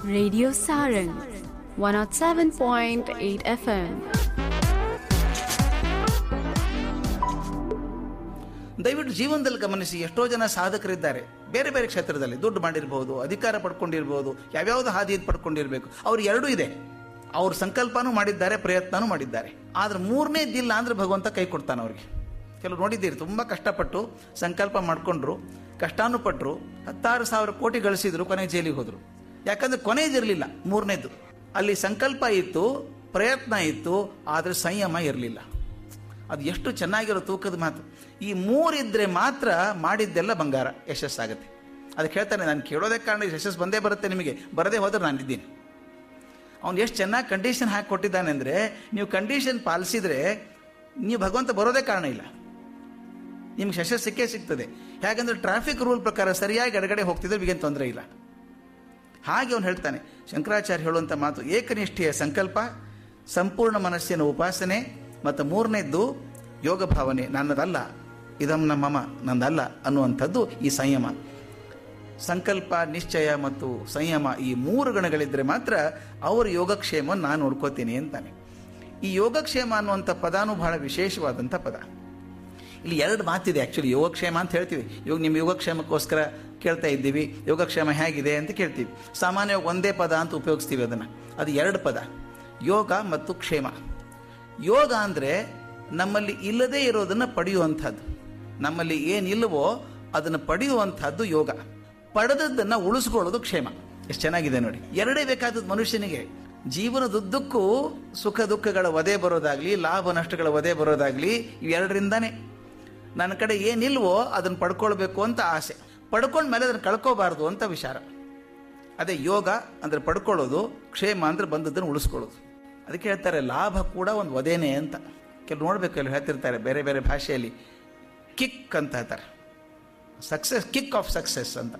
Radio Sarang 107.8 FM. ದಯವಿಟ್ಟು ಜೀವನದಲ್ಲಿ ಗಮನಿಸಿ ಎಷ್ಟೋ ಜನ ಸಾಧಕರಿದ್ದಾರೆ ಬೇರೆ ಬೇರೆ ಕ್ಷೇತ್ರದಲ್ಲಿ ದುಡ್ಡು ಮಾಡಿರ್ಬೋದು ಅಧಿಕಾರ ಪಡ್ಕೊಂಡಿರ್ಬೋದು ಯಾವ್ಯಾವ್ದು ಹಾದಿಯನ್ನು ಪಡ್ಕೊಂಡಿರ್ಬೇಕು ಅವ್ರು ಎರಡೂ ಇದೆ ಅವ್ರ ಸಂಕಲ್ಪನೂ ಮಾಡಿದ್ದಾರೆ ಪ್ರಯತ್ನನೂ ಮಾಡಿದ್ದಾರೆ ಆದ್ರೆ ಮೂರನೇದಿಲ್ಲ ಅಂದ್ರೆ ಭಗವಂತ ಕೈ ಕೊಡ್ತಾನೆ ಅವ್ರಿಗೆ ಕೆಲವು ನೋಡಿದ್ದೀರಿ ತುಂಬ ಕಷ್ಟಪಟ್ಟು ಸಂಕಲ್ಪ ಮಾಡ್ಕೊಂಡ್ರು ಕಷ್ಟಾನು ಪಟ್ಟರು ಹತ್ತಾರು ಸಾವಿರ ಕೋಟಿ ಗಳಿಸಿದ್ರು ಕೊನೆ ಜೈಲಿಗೆ ಹೋದ್ರು ಯಾಕಂದ್ರೆ ಕೊನೆಯದಿರಲಿಲ್ಲ ಮೂರನೇದು ಅಲ್ಲಿ ಸಂಕಲ್ಪ ಇತ್ತು ಪ್ರಯತ್ನ ಇತ್ತು ಆದರೆ ಸಂಯಮ ಇರಲಿಲ್ಲ ಅದು ಎಷ್ಟು ಚೆನ್ನಾಗಿರೋ ತೂಕದ ಮಾತು ಈ ಮೂರಿದ್ರೆ ಮಾತ್ರ ಮಾಡಿದ್ದೆಲ್ಲ ಬಂಗಾರ ಯಶಸ್ಸಾಗುತ್ತೆ ಅದಕ್ಕೆ ಹೇಳ್ತಾನೆ ನಾನು ಕೇಳೋದೇ ಕಾರಣ ಯಶಸ್ಸು ಬಂದೇ ಬರುತ್ತೆ ನಿಮಗೆ ಬರದೇ ಹೋದ್ರೆ ನಾನಿದ್ದೀನಿ ಅವ್ನು ಎಷ್ಟು ಚೆನ್ನಾಗಿ ಕಂಡೀಷನ್ ಹಾಕಿ ಕೊಟ್ಟಿದ್ದಾನೆ ಅಂದರೆ ನೀವು ಕಂಡೀಷನ್ ಪಾಲಿಸಿದ್ರೆ ನೀವು ಭಗವಂತ ಬರೋದೇ ಕಾರಣ ಇಲ್ಲ ನಿಮ್ಗೆ ಯಶಸ್ಸು ಸಿಕ್ಕೇ ಸಿಗ್ತದೆ ಹೇಗಂದ್ರೆ ಟ್ರಾಫಿಕ್ ರೂಲ್ ಪ್ರಕಾರ ಸರಿಯಾಗಿ ಎಡಗಡೆ ಹೋಗ್ತಿದ್ರೆ ನಿಮಗೇನು ತೊಂದರೆ ಇಲ್ಲ ಹಾಗೆ ಅವನು ಹೇಳ್ತಾನೆ ಶಂಕರಾಚಾರ್ಯ ಹೇಳುವಂಥ ಮಾತು ಏಕನಿಷ್ಠೆಯ ಸಂಕಲ್ಪ ಸಂಪೂರ್ಣ ಮನಸ್ಸಿನ ಉಪಾಸನೆ ಮತ್ತು ಮೂರನೇದ್ದು ಯೋಗ ಭಾವನೆ ನನ್ನದಲ್ಲ ಇದಂ ನಮ್ಮಮ ನಂದಲ್ಲ ಅನ್ನುವಂಥದ್ದು ಈ ಸಂಯಮ ಸಂಕಲ್ಪ ನಿಶ್ಚಯ ಮತ್ತು ಸಂಯಮ ಈ ಮೂರು ಗಣಗಳಿದ್ರೆ ಮಾತ್ರ ಅವರ ಯೋಗಕ್ಷೇಮವನ್ನು ನಾನು ನೋಡ್ಕೋತೀನಿ ಅಂತಾನೆ ಈ ಯೋಗಕ್ಷೇಮ ಅನ್ನುವಂಥ ಪದಾನು ಬಹಳ ವಿಶೇಷವಾದಂಥ ಪದ ಇಲ್ಲಿ ಎರಡು ಮಾತಿದೆ ಆ್ಯಕ್ಚುಲಿ ಯೋಗಕ್ಷೇಮ ಅಂತ ಹೇಳ್ತೀವಿ ಇವಾಗ ನಿಮ್ಮ ಯೋಗಕ್ಷೇಮಕ್ಕೋಸ್ಕರ ಕೇಳ್ತಾ ಇದ್ದೀವಿ ಯೋಗಕ್ಷೇಮ ಹೇಗಿದೆ ಅಂತ ಕೇಳ್ತೀವಿ ಸಾಮಾನ್ಯವಾಗಿ ಒಂದೇ ಪದ ಅಂತ ಉಪಯೋಗಿಸ್ತೀವಿ ಅದನ್ನು ಅದು ಎರಡು ಪದ ಯೋಗ ಮತ್ತು ಕ್ಷೇಮ ಯೋಗ ಅಂದರೆ ನಮ್ಮಲ್ಲಿ ಇಲ್ಲದೇ ಇರೋದನ್ನು ಪಡೆಯುವಂಥದ್ದು ನಮ್ಮಲ್ಲಿ ಏನಿಲ್ಲವೋ ಅದನ್ನು ಪಡೆಯುವಂಥದ್ದು ಯೋಗ ಪಡೆದದ್ದನ್ನು ಉಳಿಸ್ಕೊಳ್ಳೋದು ಕ್ಷೇಮ ಎಷ್ಟು ಚೆನ್ನಾಗಿದೆ ನೋಡಿ ಎರಡೇ ಬೇಕಾದದ್ದು ಮನುಷ್ಯನಿಗೆ ಜೀವನದುದ್ದಕ್ಕೂ ಸುಖ ದುಃಖಗಳ ವಧೆ ಬರೋದಾಗ್ಲಿ ಲಾಭ ನಷ್ಟಗಳ ವಧೆ ಬರೋದಾಗ್ಲಿ ಇವೆರಡರಿಂದಾನೇ ನನ್ನ ಕಡೆ ಏನಿಲ್ವೋ ಅದನ್ನು ಪಡ್ಕೊಳ್ಬೇಕು ಅಂತ ಆಸೆ ಪಡ್ಕೊಂಡ್ಮೇಲೆ ಅದನ್ನು ಕಳ್ಕೋಬಾರ್ದು ಅಂತ ವಿಚಾರ ಅದೇ ಯೋಗ ಅಂದರೆ ಪಡ್ಕೊಳ್ಳೋದು ಕ್ಷೇಮ ಅಂದರೆ ಬಂದದ್ದನ್ನು ಉಳಿಸ್ಕೊಳ್ಳೋದು ಅದಕ್ಕೆ ಹೇಳ್ತಾರೆ ಲಾಭ ಕೂಡ ಒಂದು ವಧೆನೇ ಅಂತ ಕೆಲವು ನೋಡ್ಬೇಕು ಕೆಲವು ಹೇಳ್ತಿರ್ತಾರೆ ಬೇರೆ ಬೇರೆ ಭಾಷೆಯಲ್ಲಿ ಕಿಕ್ ಅಂತ ಹೇಳ್ತಾರೆ ಸಕ್ಸಸ್ ಕಿಕ್ ಆಫ್ ಸಕ್ಸಸ್ ಅಂತ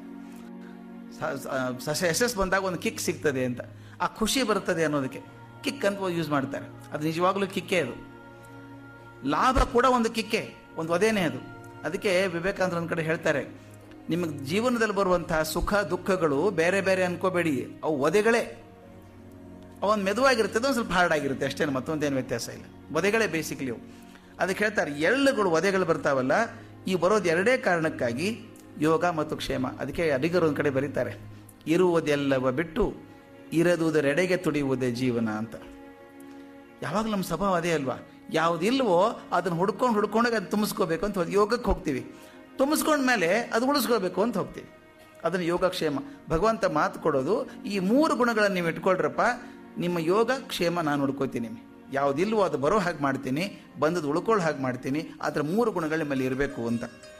ಸಕ್ಸಸ್ ಬಂದಾಗ ಒಂದು ಕಿಕ್ ಸಿಗ್ತದೆ ಅಂತ ಆ ಖುಷಿ ಬರ್ತದೆ ಅನ್ನೋದಕ್ಕೆ ಕಿಕ್ ಅಂತ ಯೂಸ್ ಮಾಡ್ತಾರೆ ಅದು ನಿಜವಾಗ್ಲೂ ಕಿಕ್ಕೇ ಅದು ಲಾಭ ಕೂಡ ಒಂದು ಕಿಕ್ಕೆ ಒಂದು ಒದೇನೆ ಅದು ಅದಕ್ಕೆ ವಿವೇಕಾನಂದ್ರ ಒಂದು ಕಡೆ ಹೇಳ್ತಾರೆ ನಿಮಗೆ ಜೀವನದಲ್ಲಿ ಬರುವಂತಹ ಸುಖ ದುಃಖಗಳು ಬೇರೆ ಬೇರೆ ಅನ್ಕೋಬೇಡಿ ಅವು ಒದೆಗಳೇ ಅವೊಂದು ಮೆದುವಾಗಿರ್ತದೆ ಒಂದು ಸ್ವಲ್ಪ ಹಾರ್ಡ್ ಆಗಿರುತ್ತೆ ಅಷ್ಟೇ ಮತ್ತೊಂದೇನು ವ್ಯತ್ಯಾಸ ಇಲ್ಲ ಒದೆಗಳೇ ಬೇಸಿಕ್ಲಿ ಅವು ಅದಕ್ಕೆ ಹೇಳ್ತಾರೆ ಎಳ್ಳುಗಳು ಒದೆಗಳು ಬರ್ತಾವಲ್ಲ ಈ ಬರೋದು ಎರಡೇ ಕಾರಣಕ್ಕಾಗಿ ಯೋಗ ಮತ್ತು ಕ್ಷೇಮ ಅದಕ್ಕೆ ಅಡಿಗರು ಒಂದು ಕಡೆ ಬರೀತಾರೆ ಇರುವುದೆಲ್ಲವ ಬಿಟ್ಟು ಇರದುದರೆಡೆಗೆ ತುಡಿಯುವುದೇ ಜೀವನ ಅಂತ ಯಾವಾಗ ನಮ್ಮ ಸ್ವಭಾವ ಅದೇ ಅಲ್ವಾ ಯಾವುದಿಲ್ವೋ ಅದನ್ನು ಹುಡ್ಕೊಂಡು ಹುಡ್ಕೊಂಡಾಗ ಅದು ತುಂಬಿಸ್ಕೋಬೇಕು ಅಂತ ಹೋದ್- ಯೋಗಕ್ಕೆ ಹೋಗ್ತೀವಿ ತುಂಬಿಸ್ಕೊಂಡ್ಮೇಲೆ ಅದು ಉಳಿಸ್ಕೊಳ್ಬೇಕು ಅಂತ ಹೋಗ್ತೀವಿ ಅದನ್ನು ಯೋಗಕ್ಷೇಮ ಭಗವಂತ ಮಾತು ಕೊಡೋದು ಈ ಮೂರು ಗುಣಗಳನ್ನು ನೀವು ಇಟ್ಕೊಳ್ರಪ್ಪ ನಿಮ್ಮ ಯೋಗ ಕ್ಷೇಮ ನಾನು ಹುಡ್ಕೋತೀನಿ ಯಾವುದಿಲ್ವೋ ಅದು ಬರೋ ಹಾಗೆ ಮಾಡ್ತೀನಿ ಬಂದದ್ದು ಉಳ್ಕೊಳ್ಳೋ ಹಾಗೆ ಮಾಡ್ತೀನಿ ಅದರ ಮೂರು ಗುಣಗಳು ನಿಮ್ಮಲ್ಲಿ ಇರಬೇಕು ಅಂತ